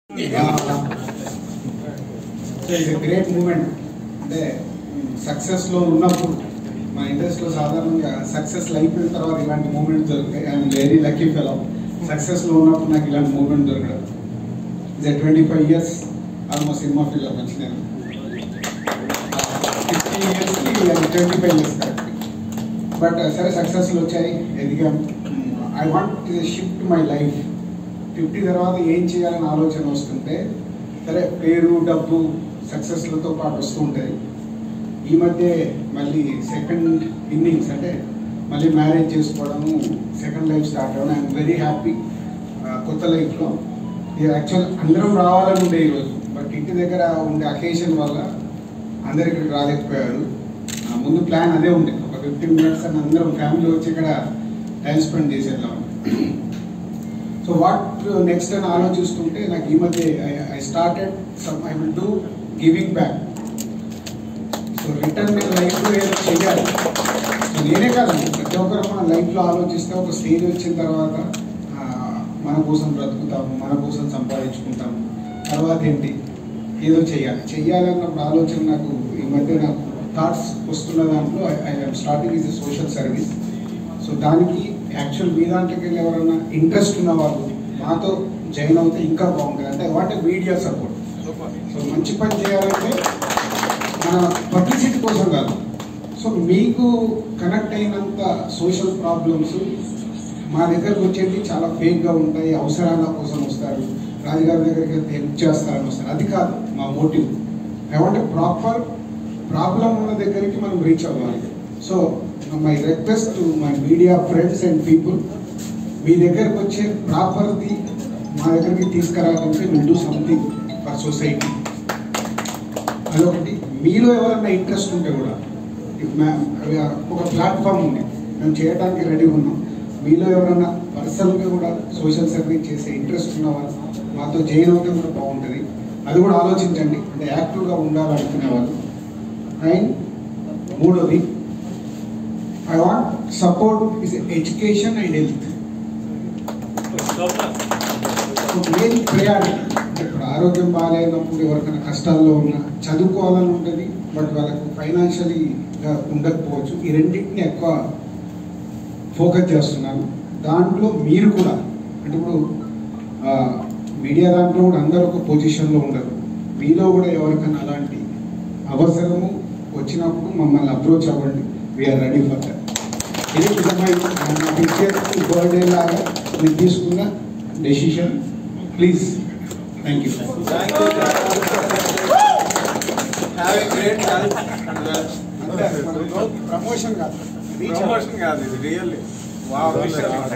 It's great moment అంటే success లో ఉన్నప్పుడు మా ఇండస్ట్రీలో సాధారణంగా సక్సెస్ అయిపోయిన తర్వాత ఇలాంటి మూమెంట్ దొరుకుతాయి I'm very lucky fellow success లో ఉన్నప్పుడు నాకు ఇలాంటి మూమెంట్ దొరకడం ఇదే ట్వంటీ ఫైవ్ ఇయర్స్ ఆల్మోస్ట్ సినిమా ఫీల్డ్లో వచ్చి నేను ఫిఫ్టీ ఇయర్స్కి twenty five years correct but సరే సక్సెస్లు వచ్చాయి ఎదిగాం I want shift my life fifty తర్వాత ఏం చేయాలని ఆలోచన వస్తుంటే సరే పేరు డబ్బు సక్సెస్లతో పాటు వస్తూ ఉంటాయి ఈ మధ్య మళ్ళీ సెకండ్ ఇన్నింగ్స్ అంటే మళ్ళీ మ్యారేజ్ చేసుకోవడము సెకండ్ లైఫ్ స్టార్ట్ అవ్వడం ఐఎమ్ వెరీ హ్యాపీ కొత్త లైఫ్లో ఇది యాక్చువల్ అందరం రావాలని ఉండే ఈరోజు బట్ ఇంటి దగ్గర ఉండే అకేషన్ వల్ల అందరు ఇక్కడికి రాలేకపోయారు ఆ, ముందు ప్లాన్ అదే ఉంది ఒక ఫిఫ్టీన్ మినిట్స్ అని అందరం ఫ్యామిలీ వచ్చి ఇక్కడ టైం స్పెండ్ చేసేద్దాం సో వాట్ నెక్స్ట్ అని ఆలోచిస్తుంటే నాకు ఈ మధ్య I started some I will do giving back so return నేను లైఫ్లో ఏదో చేయాలి సో నేనే కాదు ప్రతి ఒక్కరు మన లైఫ్లో ఆలోచిస్తే ఒక స్టేజ్ వచ్చిన తర్వాత ఆ, మన కోసం బ్రతుకుతాము మన కోసం సంపాదించుకుంటాము తర్వాత ఏంటి ఏదో చేయాలి చేయాలన్నప్పుడు ఆలోచన నాకు ఈ మధ్య నాకు థాట్స్ వస్తున్న దాంట్లో I I'm starting is social service so దానికి యాక్చువల్ మీ దాంట్లోకి వెళ్ళి ఎవరైనా ఇంట్రెస్ట్ ఉన్న వాళ్ళు మాతో జాయిన్ అవుతే ఇంకా బాగుంటుంది అంటే వాట్ మీడియా సపోర్ట్ సో మంచి పని చేయాలంటే మన పబ్లిసిటీ కోసం కాదు సో మీకు కనెక్ట్ అయినంత సోషల్ ప్రాబ్లమ్స్ మా దగ్గరకు వచ్చేది చాలా ఫేక్గా ఉంటాయి అవసరాల కోసం వస్తారు రాజుగారి దగ్గరికి వెళ్తే హెల్ప్ చేస్తారని వస్తారు అది కాదు మా motive I want proper problem ఉన్న దగ్గరికి మనం రీచ్ అవ్వాలి so my request to my media friends and people మీ దగ్గరకు వచ్చే ప్రాపర్ది మా దగ్గరికి తీసుకురావాలంటే will do something for society అదొకటి మీలో ఎవరన్నా ఇంట్రెస్ట్ ఉంటే కూడా if ma- అవి ఒక ప్లాట్ఫామ్ ఉంది మేము చేయడానికి రెడీ ఉన్నాం మీలో ఎవరన్నా పర్సనల్గా కూడా సోషల్ సర్వీస్ చేసే ఇంట్రెస్ట్ ఉన్న వాళ్ళు మాతో జాయిన్ అవుతే కూడా బాగుంటుంది అది కూడా ఆలోచించండి అంటే యాక్టివ్గా ఉండాలనుకునే వాళ్ళు అండ్ మూడోది I want support is education and health main priority అంటే ఇప్పుడు ఆరోగ్యం బాగాలేనప్పుడు ఎవరికైనా కష్టాల్లో ఉన్నా చదువుకోవాలని ఉంటుంది బట్ వాళ్ళకు ఫైనాన్షియలీగా ఉండకపోవచ్చు ఈ రెండింటిని ఎక్కువ ఫోకస్ చేస్తున్నాను దాంట్లో మీరు కూడా అంటే ఇప్పుడు మీడియా దాంట్లో కూడా అందరూ ఒక పొజిషన్లో ఉండరు మీలో కూడా ఎవరికైనా అలాంటి అవసరము వచ్చినప్పుడు మమ్మల్ని అప్రోచ్ అవ్వండి వీఆర్ రెడీ ఫర్ దట్ ఇది నిజమైన నా టీచర్ బర్త్డే లాగా నేను తీసుకున్న decision please thank you Have a great health and wealth. Promotion కాదు Promotion కాదు ఇది రియల్లీ వావ్